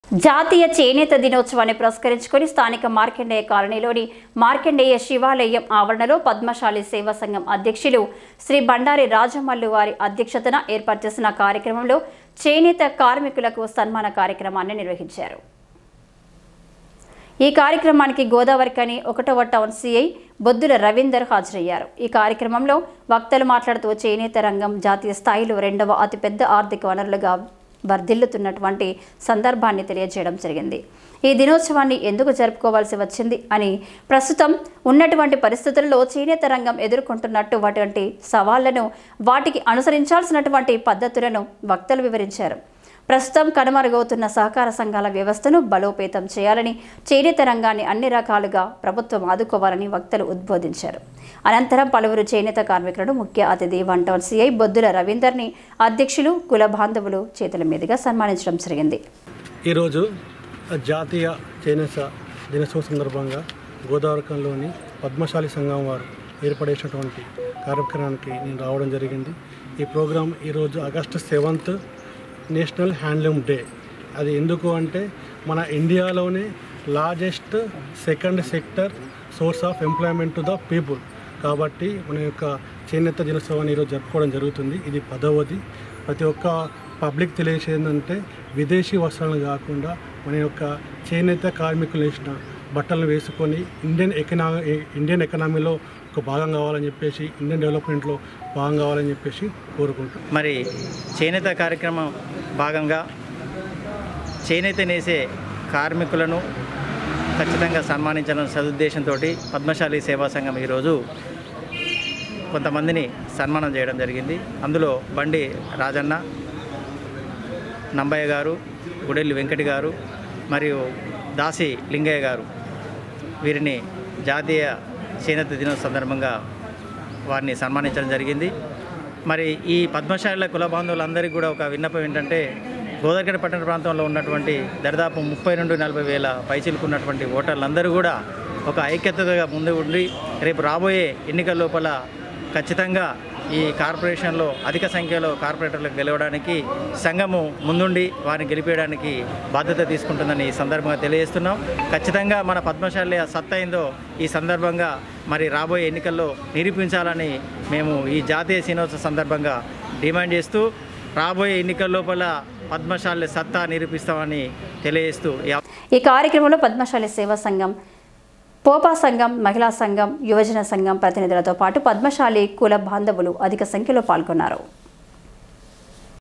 జాతీయ చేనేత దినోత్సవాన్ని పురస్కరించుకొని స్థానిక మార్కండేయ కాలనీలోని మార్కండేయ శివాలయం ఆవరణలో పద్మశాలి సేవా సంఘం అధ్యక్షులు శ్రీ బండారి రాజమల్లు వారి అధ్యక్షతన ఏర్పాటు చేసిన కార్యక్రమంలో చేనేత కార్మికులకు సన్మాన కార్యక్రమాన్ని నిర్వహించారు ఈ కార్యక్రమానికి గోదావరికని ఒకటవ టౌన్ సిఐ బొద్దుల రవీందర్ హాజరయ్యారు ఈ కార్యక్రమంలో వక్తలు మాట్లాడుతూ చేనేత రంగం జాతీయ స్థాయిలో రెండవ అతిపెద్ద ఆర్థిక వనరులుగా వర్ధిల్లుతున్నటువంటి సందర్భాన్ని తెలియజేయడం జరిగింది ఈ దినోత్సవాన్ని ఎందుకు జరుపుకోవాల్సి వచ్చింది అని ప్రస్తుతం ఉన్నటువంటి పరిస్థితుల్లో చేనేత రంగం ఎదుర్కొంటున్నటువంటి సవాళ్లను వాటికి అనుసరించాల్సినటువంటి పద్ధతులను వక్తలు వివరించారు ప్రస్తుతం కనుమరుగవుతున్న సహకార సంఘాల వ్యవస్థను బలోపేతం చేయాలని చేనేత రంగాన్ని అన్ని రకాలుగా ప్రభుత్వం ఆదుకోవాలని వక్తలు ఉద్బోధించారు అనంతరం పలువురు చేనేత కార్మికులను ముఖ్య అతిథి వన్ టౌన్ సిఐ బొద్దుల రవీందర్ని అధ్యక్షులు కుల బాంధవులు చేతుల మీదుగా సన్మానించడం జరిగింది ఈరోజు జాతీయ చేనేత దినోత్సవం సందర్భంగా గోదావరికంలోని పద్మశాలి సంఘం వారు ఏర్పడేసినటువంటి కార్యక్రమానికి నేను రావడం జరిగింది ఈ ప్రోగ్రాం ఈరోజు August seventh national handloom day అది ఎందుకు అంటే మన ఇండియాలోనే largest second sector source of employment to the people కాబట్టి మన యొక్క చేనేత దినోత్సవాన్ని ఈరోజు జరుపుకోవడం జరుగుతుంది ఇది పదవది ప్రతి ఒక్క పబ్లిక్ తెలియచేది ఏంటంటే విదేశీ వస్త్రాలను కాకుండా మన యొక్క చేనేత కార్మికులు వేసిన బట్టలను వేసుకొని ఇండియన్ ఎకనామీ ఇండియన్ ఎకనామీలో ఒక భాగం కావాలని చెప్పేసి ఇండియన్ డెవలప్మెంట్లో భాగం కావాలని చెప్పేసి కోరుకుంటాం మరి చేనేత కార్యక్రమం భాగంగా చేనేత నేసే కార్మికులను ఖచ్చితంగా సన్మానించాలన్న సదుద్దేశంతో పద్మశాలి సేవా సంఘం ఈరోజు కొంతమందిని సన్మానం చేయడం జరిగింది అందులో బండి రాజన్న నంబయ్య గారు గుడెల్లి వెంకటి గారు మరియు దాసి లింగయ్య గారు వీరిని జాతీయ చేనేత దినోత్సవ సందర్భంగా వారిని సన్మానించడం జరిగింది మరి ఈ పద్మశాలిల కుల బాంధవులందరికీ కూడా ఒక విన్నపం ఏంటంటే గోదావరి పట్టణ ప్రాంతంలో ఉన్నటువంటి దరిదాపు ముప్పై నుండి నలభై వేల పైచిలుకున్నటువంటి ఓటర్లందరూ కూడా ఒక ఐక్యతగా ముందు ఉండి రేపు రాబోయే ఎన్నికల లోపల ఖచ్చితంగా ఈ కార్పొరేషన్లో అధిక సంఖ్యలో కార్పొరేటర్లకు గెలవడానికి సంఘము ముందుండి వారిని గెలిపేయడానికి బాధ్యత తీసుకుంటుందని ఈ సందర్భంగా తెలియజేస్తున్నాం ఖచ్చితంగా మన పద్మశాలి సత్తా అయిందో ఈ సందర్భంగా మరి రాబోయే ఎన్నికల్లో నిరూపించాలని మేము ఈ జాతీయ దినోత్సవ సందర్భంగా డిమాండ్ చేస్తూ రాబోయే ఎన్నికల లోపల పద్మశాలి సత్తా నిరూపిస్తామని తెలియజేస్తూ ఈ ఈ కార్యక్రమంలో పద్మశాలి సేవా సంఘం పోపా సంఘం మహిళా సంఘం యువజన సంఘం ప్రతినిధులతో పాటు పద్మశాలి కుల బాంధవులు అధిక సంఖ్యలో పాల్గొన్నారు